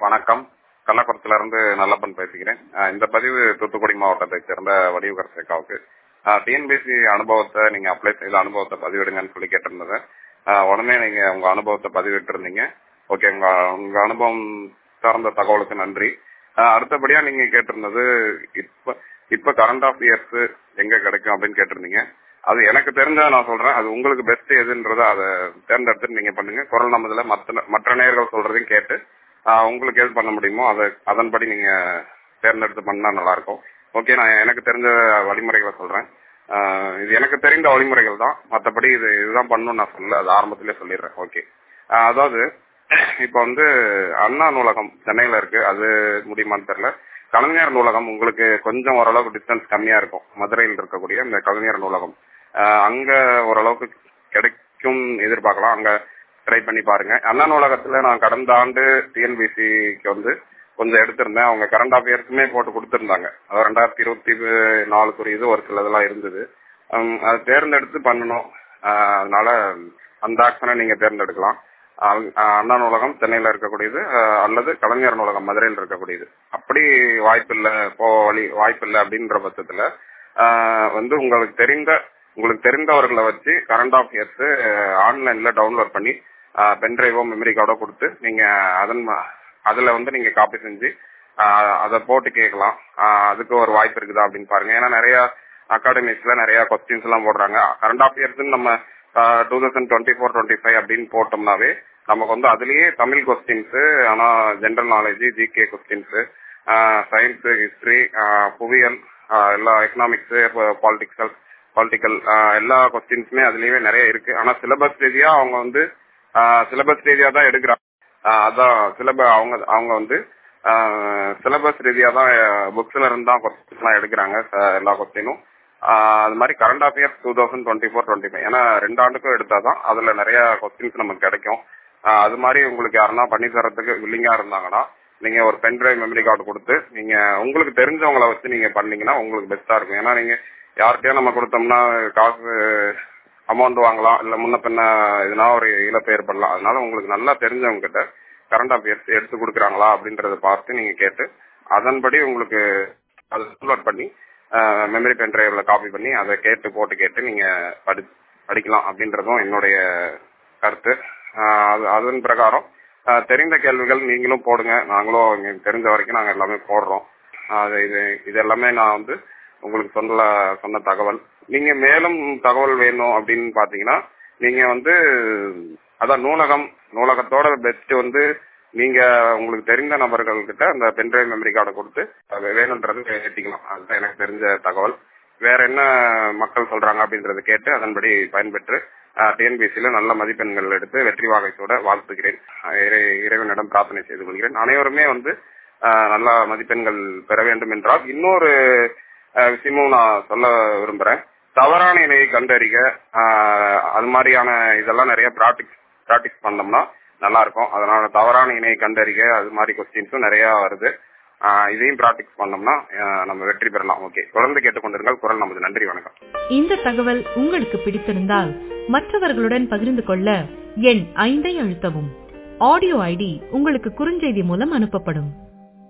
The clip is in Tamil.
வணக்கம் கள்ளக்குளத்துல இருந்து நல்லப்பன் பேசுகிறேன் அஹ் இந்த பதிவு தூத்துக்குடி மாவட்டத்தை சேர்ந்த வடிவுகர் சேக்காவுக்கு டிஎன்பிசி அனுபவத்தை நீங்க அப்ளை செய்த அனுபவத்தை பதிவிடுங்கன்னு சொல்லி கேட்டிருந்தது அஹ் உடனே நீங்க உங்க அனுபவத்தை பதிவிட்டு இருந்தீங்க ஓகே உங்க உங்க அனுபவம் சார்ந்த தகவலுக்கு நன்றி அஹ் அடுத்தபடியா நீங்க கேட்டிருந்தது இப்ப இப்ப கரண்ட் அஃபேர்ஸ் எங்க கிடைக்கும் அப்படின்னு கேட்டிருந்தீங்க அது எனக்கு தெரிஞ்ச நான் சொல்றேன் அது உங்களுக்கு பெஸ்ட் எதுன்றத அதை தேர்ந்தெடுத்து நீங்க பண்ணுங்க குரல் நமதுல மற்ற மற்ற நேயர்கள் சொல்றதையும் கேட்டு ஆஹ் உங்களுக்கு எது பண்ண முடியுமோ அதை அதன்படி நீங்க தேர்ந்தெடுத்து பண்ணா நல்லா இருக்கும் ஓகே நான் எனக்கு தெரிஞ்ச வழிமுறைகளை சொல்றேன் ஆஹ் இது எனக்கு தெரிந்த வழிமுறைகள் தான் மற்றபடி இது இதுதான் பண்ணணும்னு நான் சொல்ல அது ஆரம்பத்திலே சொல்லிடுறேன் ஓகே அதாவது இப்ப வந்து அண்ணா நூலகம் சென்னையில இருக்கு அது முடியுமான்னு தெரியல கலைஞர் நூலகம் உங்களுக்கு கொஞ்சம் ஓரளவுக்கு டிஸ்டன்ஸ் கம்மியா இருக்கும் மதுரையில் இருக்கக்கூடிய இந்த கலைஞர் நூலகம் ஆஹ் அங்க ஓரளவுக்கு கிடைக்கும் எதிர்பார்க்கலாம் அங்க ட்ரை பண்ணி பாருங்க அண்ணா நூலகத்துல நான் கடந்த ஆண்டு டிஎன்பிசிக்கு வந்து கொஞ்சம் எடுத்திருந்தேன் அவங்க கரண்ட் அஃபேர்ஸுமே போட்டு கொடுத்திருந்தாங்க அதாவது ரெண்டாயிரத்தி இருபத்தி நாலுக்குரிய இது ஒரு சில இதெல்லாம் இருந்தது ஹம், அதை தேர்ந்தெடுத்து பண்ணணும் ஆஹ் அதனால அந்த ஆக்ஷனை நீங்க தேர்ந்தெடுக்கலாம் அஹ் அண்ணா நூலகம் சென்னையில இருக்கக்கூடியது அஹ் அல்லது கலைஞர் நூலகம் மதுரையில் இருக்கக்கூடியது அப்படி வாய்ப்பு இல்ல போ வழி வாய்ப்பு இல்லை அப்படின்ற பட்சத்துல ஆஹ் வந்து உங்களுக்கு தெரிந்த உங்களுக்கு தெரிந்தவர்களை வச்சு கரண்ட் அஃபேர்ஸ் ஆன்லைன்ல டவுன்லோட் பண்ணி பென்டிரைவோ மெமரி கார்டோ கொடுத்து நீங்க அதன் ம- அதுல வந்து நீங்க காப்பி செஞ்சு ஆஹ் அதை போட்டு கேட்கலாம் ஆஹ் அதுக்கு ஒரு வாய்ப்பு இருக்குதா அப்படின்னு பாருங்க ஏன்னா நிறைய அகாடமிஸ்ல நிறைய கொஸ்டின்ஸ் எல்லாம் போடுறாங்க கரண்ட் அஃபேர்ஸ் நம்ம two thousand twenty four twenty five அப்படின்னு போட்டோம்னாவே நமக்கு வந்து அதுலயே தமிழ் கொஸ்டின்ஸ் ஆனா general knowledge G K questions science history புவியியல் ஆஹ் எல்லா எக்கனாமிக்ஸ் பாலிட்டிக்ஸல் பாலிட்டிக்கல் எல்லா கொஸ்டின்ஸுமே அதுலயே நிறைய இருக்கு ஆனா சிலபஸ் ரீதியா அவங்க வந்து சிலபஸ் ரீதியா தான் எடுக்கிறாங்க ஆஹ் அதான் சிலப அவங்க அவங்க வந்து சிலபஸ் ரீதியா தான் புக்ஸ்ல இருந்து தான் கொஸ்டின்ஸ் எல்லாம் எடுக்கிறாங்க அஹ் எல்லா கொஸ்டினும் அது மாதிரி current affairs two thousand twenty four twenty five ஏன்னா ரெண்டு ஆண்டுக்கும் எடுத்தாதான் அதுல நிறைய கொஸ்டின்ஸ் நமக்கு கிடைக்கும் ஆஹ் அது மாதிரி உங்களுக்கு யாருன்னா பண்ணி தரத்துக்கு வில்லிங்கா இருந்தாங்கன்னா நீங்க ஒரு பென் டிரைவ் மெமரி கார்டு கொடுத்து நீங்க உங்களுக்கு தெரிஞ்சவங்கள வச்சு நீங்க பண்ணீங்கன்னா உங்களுக்கு பெஸ்டா இருக்கும் ஏன்னா நீங்க யார்கிட்டயோ நம்ம கொடுத்தோம்னா காசு அமௌண்ட் வாங்கலாம் இல்ல முன்ன பின்ன எதுனா ஒரு இழப்பு ஏற்படலாம் அதனால உங்களுக்கு நல்லா தெரிஞ்சவங்க கிட்ட கரண்ட் அஃபேர்ஸ் எடுத்து கொடுக்குறாங்களா அப்படின்றத பார்த்து நீங்க கேட்டு அதன்படி உங்களுக்கு அதை டவுன்லோட் பண்ணி மெமரி பென் டிரைவ்ல காப்பி பண்ணி அதை கேட்டு போட்டு கேட்டு நீங்க படி படிக்கலாம் அப்படின்றதும் என்னுடைய கருத்து ஆஹ் அது அதன் பிரகாரம் ஆஹ் தெரிந்த கேள்விகள் நீங்களும் போடுங்க நாங்களும் எங்களுக்கு தெரிஞ்ச வரைக்கும் நாங்க எல்லாமே போடுறோம் அது இது இது எல்லாமே நான் வந்து உங்களுக்கு சொன்ன சொன்ன தகவல் நீங்க மேலும் தகவல் வேணும் அப்படின்னு பாத்தீங்கன்னா நீங்க வந்து அதான் நூலகம் நூலகத்தோட பெஸ்ட் வந்து நீங்க உங்களுக்கு தெரிந்த நபர்கள் கிட்ட அந்த பென்டிரைவ் மெமரி கார்டை கொடுத்து அது வேணுன்றது ஏற்றிக்கலாம் அதுதான் எனக்கு தெரிஞ்ச தகவல் வேற என்ன மக்கள் சொல்றாங்க அப்படின்றத கேட்டு அதன்படி பயன்பெற்று டிஎன்பிசியில நல்ல மதிப்பெண்கள் எடுத்து வெற்றி வாகைத்தோட வாழ்த்துகிறேன் அஹ் இறை- இறைவனிடம் பிரார்த்தனை செய்து கொள்கிறேன் அனைவருமே வந்து அஹ், நல்ல மதிப்பெண்கள் பெற வேண்டும் என்றால் இன்னொரு அஹ், விஷயமும் நான் சொல்ல விரும்புறேன் தவறான இணையை கண்டறிக அஹ், அது மாதிரியான இதெல்லாம் நிறைய ப்ராக்டிஸ் ப்ராக்டிஸ் பண்ணோம்னா நல்லா இருக்கும் அதனால தவறான இணையை கண்டறிக அது மாதிரி கொஸ்டின்ஸும் நிறைய வருது அஹ், இதையும் ப்ராக்டிஸ் பண்ணோம்னா அஹ், நம்ம வெற்றி பெறலாம் ஓகே தொடர்ந்து கேட்டுக்கொண்டிருங்கள் குரல் நமது நன்றி வணக்கம் இந்த தகவல் உங்களுக்கு பிடித்திருந்தால் மற்றவர்களுடன் பகிர்ந்து கொள்ள எண் ஐந்தை அழுத்தவும் ஆடியோ ஐடி உங்களுக்கு குறுஞ்செய்தி மூலம் அனுப்பப்படும்